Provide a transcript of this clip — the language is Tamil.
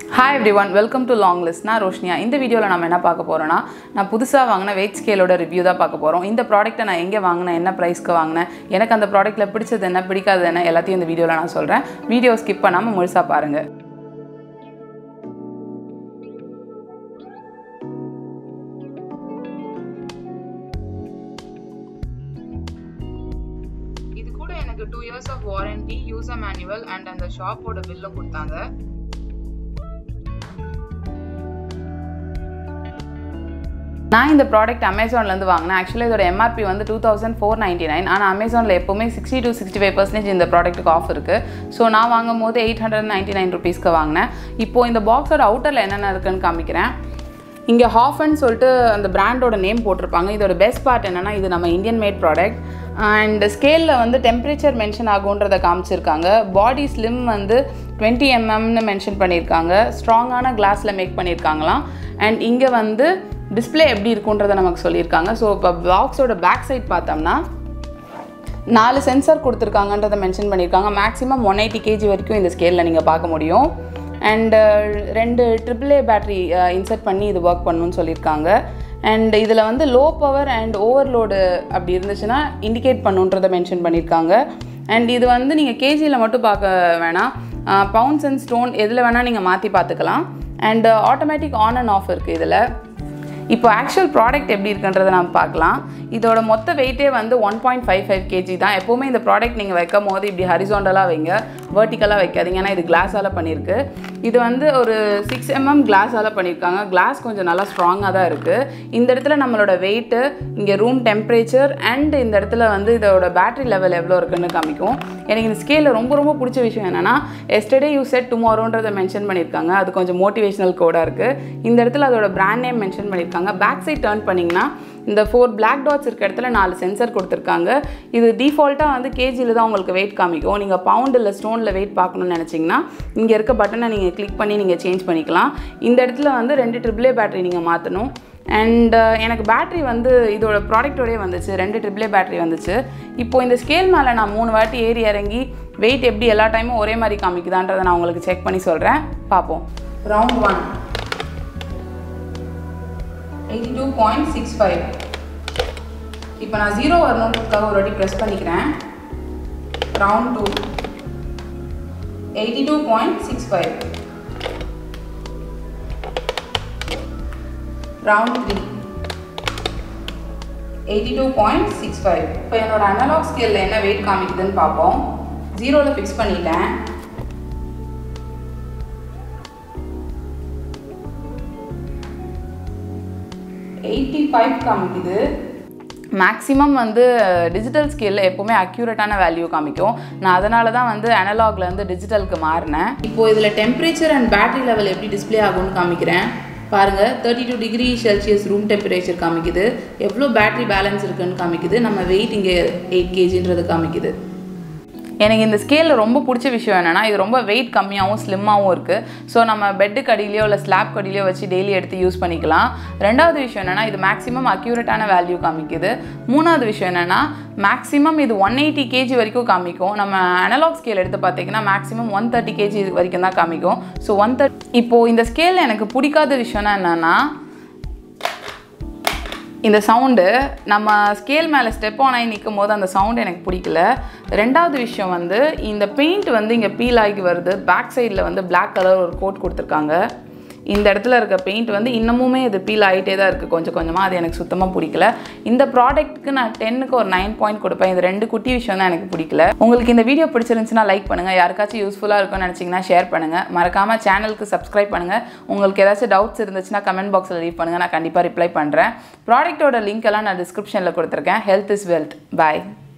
hi everyone welcome to long list நான் ரோஷினியா இந்த வீடியோவில் நம்ம என்ன பார்க்க போகிறோன்னா நான் புதுசாக வாங்கின வெயிட் ஸ்கேலோட ரிவ்யூ தான் பார்க்க போகிறோம் இந்த ப்ராடக்ட்டை நான் எங்கே வாங்கினேன் என்ன ப்ரைஸ்க்கு வாங்கினேன் எனக்கு அந்த ப்ராடக்ட்டில் பிடிச்சது என்ன பிடிக்காது என்ன எல்லாத்தையும் இந்த வீடியோவில் நான் சொல்கிறேன் வீடியோ ஸ்கிப் பண்ணாமல் முழுசாக பாருங்கள் இது கூட எனக்கு two years of warranty user manual and அந்த ஷாப்போட பில்லை கொடுத்தாங்க நான் இந்த ப்ராடக்ட் அமேசான்லேருந்து வாங்கினேன் ஆக்சுவலாக இதோட எம்ஆர்பி வந்து two thousand four ninety nine ஆனால் அமேசானில் எப்போவுமே sixty to sixty five percentage இந்த ப்ராடக்ட்டுக்கு ஆஃப் இருக்குது ஸோ நான் வாங்கும் போது எயிட் ஹண்ட்ரட் நைன்ட்டி நைன் ருபீஸ்க்கு வாங்கினேன் இப்போது இந்த பாக்ஸோட அவுட்டரில் என்னென்ன இருக்குன்னு காமிக்கிறேன் இங்கே ஹாஃப்னு சொல்லிட்டு அந்த பிராண்டோட நேம் போட்டிருப்பாங்க இதோட பெஸ்ட் பார்ட் என்னென்னா இது நம்ம இந்தியன் மேட் ப்ராடக்ட் அண்ட் ஸ்கேலில் வந்து டெம்பரேச்சர் மென்ஷன் ஆகுன்றதை காமிச்சிருக்காங்க பாடி ஸ்லிம் வந்து டுவெண்ட்டி எம்எம்னு மென்ஷன் பண்ணியிருக்காங்க ஸ்ட்ராங்கான கிளாஸில் மேக் பண்ணியிருக்காங்களாம் அண்ட் இங்கே வந்து டிஸ்பிளே எப்படி இருக்குன்றதை நமக்கு சொல்லியிருக்காங்க ஸோ இப்போ பாக்ஸோட பேக் சைட் பார்த்தோம்னா நாலு சென்சார் கொடுத்துருக்காங்கன்றதை மென்ஷன் பண்ணியிருக்காங்க மேக்ஸிமம் ஒன் எயிட்டி கேஜி வரைக்கும் இந்த ஸ்கேலில் நீங்கள் பார்க்க முடியும் அண்டு ரெண்டு ட்ரிபிள் ஏ பேட்ரி இன்சர்ட் பண்ணி இது ஒர்க் பண்ணணும்னு சொல்லியிருக்காங்க அண்ட் இதில் வந்து லோ பவர் அண்ட் ஓவர்லோடு அப்படி இருந்துச்சுன்னா இண்டிகேட் பண்ணுன்றதை மென்ஷன் பண்ணியிருக்காங்க அண்ட் இது வந்து நீங்கள் கேஜியில் மட்டும் பார்க்க வேணாம் பவுன்ஸ் அண்ட் ஸ்டோன் எதில் வேணால் நீங்கள் மாற்றி பார்த்துக்கலாம் and automatic on and off இருக்குது இதில் இப்போ ஆக்சுவல் ப்ராடக்ட் எப்படி இருக்குன்றதை நம்ம பார்க்கலாம் இதோட மொத்த வெயிட்டே வந்து one point five five KG தான் எப்போவுமே இந்த ப்ராடக்ட் நீங்கள் வைக்கும் போது இப்படி ஹரிசாண்டலாக வைங்க வேர்ட்டிக்கலாக வைக்காதீங்க ஏன்னா இது கிளாஸால் பண்ணியிருக்கு இது வந்து ஒரு சிக்ஸ் எம்எம் கிளாஸால் பண்ணியிருக்காங்க கிளாஸ் கொஞ்சம் நல்லா ஸ்ட்ராங்காக தான் இருக்குது இந்த இடத்துல நம்மளோட வெயிட்டு இங்கே ரூம் டெம்பரேச்சர் அண்ட் இந்த இடத்துல வந்து இதோட பேட்டரி லெவல் எவ்வளோ இருக்குன்னு காமிக்கும் எனக்கு இந்த ஸ்கேலில் ரொம்ப ரொம்ப பிடிச்ச விஷயம் என்னென்னா எஸ்டர்டே யூ செட் டுமாரோன்றதை மென்ஷன் பண்ணியிருக்காங்க அது கொஞ்சம் மோட்டிவேஷனல் கோடாக இருக்குது இந்த இடத்துல அதோட பிராண்ட் நேம் மென்ஷன் பண்ணியிருக்காங்க பேக் சைட் டேர்ன் பண்ணிங்கன்னா இந்த ஃபோர் பிளாக் டாட்ஸ் இருக்க இடத்துல நாலு சென்சர் கொடுத்துருக்காங்க இது டிஃபால்ட்டாக வந்து கேஜியில் தான் உங்களுக்கு வெயிட் காமிக்கும் நீங்கள் பவுண்ட் இல்லை ஸ்டோனில் வெயிட் பார்க்கணும்னு நினச்சிங்கன்னா இங்கே இருக்க பட்டனை நீங்கள் கிளிக் பண்ணி நீங்கள் சேஞ்ச் பண்ணிக்கலாம் இந்த இடத்துல வந்து ரெண்டு ட்ரிபிளே பேட்டரி நீங்கள் மாற்றணும் அண்ட் எனக்கு பேட்ரி வந்து இதோட ப்ராடக்டோடய வந்துச்சு ரெண்டு ட்ரிபிளே பேட்டரி வந்துச்சு இப்போ இந்த ஸ்கேல் மேலே நான் மூணு வாட்டி ஏறி இறங்கி வெயிட் எப்படி எல்லா டைமும் ஒரே மாதிரி காமிக்குதான்றதை நான் உங்களுக்கு செக் பண்ணி சொல்கிறேன் பார்ப்போம் round one eighty two point six five இப்போ நான் ஜீரோ வரணுன்றதுக்காக ஒரு வாட்டி ப்ரெஸ் பண்ணிக்கிறேன் round two eighty two point six five round three eighty two point six five இப்போ என்னோட அனலாக் ஸ்கேலில் என்ன வெயிட் காமிக்குதுன்னு பார்ப்போம் ஜீரோவில் ஃபிக்ஸ் பண்ணிட்டேன் எயிட்டி ஃபைவ் காமிக்குது மேக்ஸிமம் வந்து டிஜிட்டல் ஸ்கேலில் எப்போவுமே அக்யூரேட்டான வேல்யூ காமிக்கும் நான் அதனால தான் வந்து அனலாக்லேருந்து டிஜிட்டலுக்கு மாறினேன் இப்போது இதில் டெம்பரேச்சர் அண்ட் பேட்டரி லெவல் எப்படி டிஸ்பிளே ஆகும்னு காமிக்கிறேன் பாருங்கள் thirty two degree Celsius room temperature காமிக்குது எவ்வளோ பேட்டரி பேலன்ஸ் இருக்குன்னு காமிக்குது நம்ம வெயிட் இங்கே எயிட் கேஜின்றது காமிக்குது எனக்கு இந்த ஸ்கேலில் ரொம்ப பிடிச்ச விஷயம் என்னென்னா இது ரொம்ப வெயிட் கம்மியாகவும் ஸ்லிம்மாகவும் இருக்குது ஸோ நம்ம பெட்டுக்கு அடியிலையோ இல்லை ஸ்லாப் கடியிலையோ வச்சு டெய்லி எடுத்து யூஸ் பண்ணிக்கலாம் ரெண்டாவது விஷயம் என்னென்னா இது மேக்ஸிமம் அக்யூரேட்டான வேல்யூ காமிக்குது மூணாவது விஷயம் என்னென்னா மேக்ஸிமம் இது ஒன் எயிட்டி கேஜி வரைக்கும் காமிக்கும் நம்ம அனலாக் ஸ்கேல் எடுத்து பார்த்தீங்கன்னா மேக்ஸிமம் ஒன் தேர்ட்டி கேஜி வரைக்கும் தான் காமிக்கும் ஸோ ஒன் தேர்ட் இப்போது இந்த ஸ்கேலில் எனக்கு பிடிக்காத விஷயம்னா என்னென்னா இந்த சவுண்டு நம்ம ஸ்கேல் மேலே ஸ்டெப் ஆன் ஆகி நிற்கும் போது அந்த சவுண்டு எனக்கு பிடிக்கல ரெண்டாவது விஷயம் வந்து இந்த பெயிண்ட் வந்து இங்கே பீல் ஆகி வருது பேக் சைடில் வந்து பிளாக் கலர் ஒரு கோட் கொடுத்துருக்காங்க இந்த இடத்துல இருக்க பெயிண்ட் வந்து இன்னமுமே இது பீல் ஆகிட்டே தான் இருக்குது கொஞ்சம் கொஞ்சமாக அது எனக்கு சுத்தமாக பிடிக்கல இந்த ப்ராடக்ட்டுக்கு நான் டென்னுக்கு ஒரு நைன் பாயிண்ட் கொடுப்பேன் இது ரெண்டு குட்டி விஷயம் தான் எனக்கு பிடிக்கல உங்களுக்கு இந்த வீடியோ பிடிச்சிருந்துச்சுன்னா லைக் பண்ணுங்கள் யாருக்காச்சும் யூஸ்ஃபுல்லாக இருக்கும்னு நினச்சிங்கன்னா ஷேர் பண்ணுங்கள் மறக்காமல் சேனலுக்கு சப்ஸ்கிரைப் பண்ணுங்கள் உங்களுக்கு ஏதாச்சும் டவுட்ஸ் இருந்துச்சுன்னா கமெண்ட் பாக்ஸில் லீவ் பண்ணுங்கள் நான் கண்டிப்பாக ரிப்ளை பண்ணுறேன் ப்ராடக்ட்டோட லிங்க் எல்லாம் நான் டிஸ்கிரிப்ஷனில் கொடுத்துருக்கேன் ஹெல்த் இஸ் வெல்த் பாய்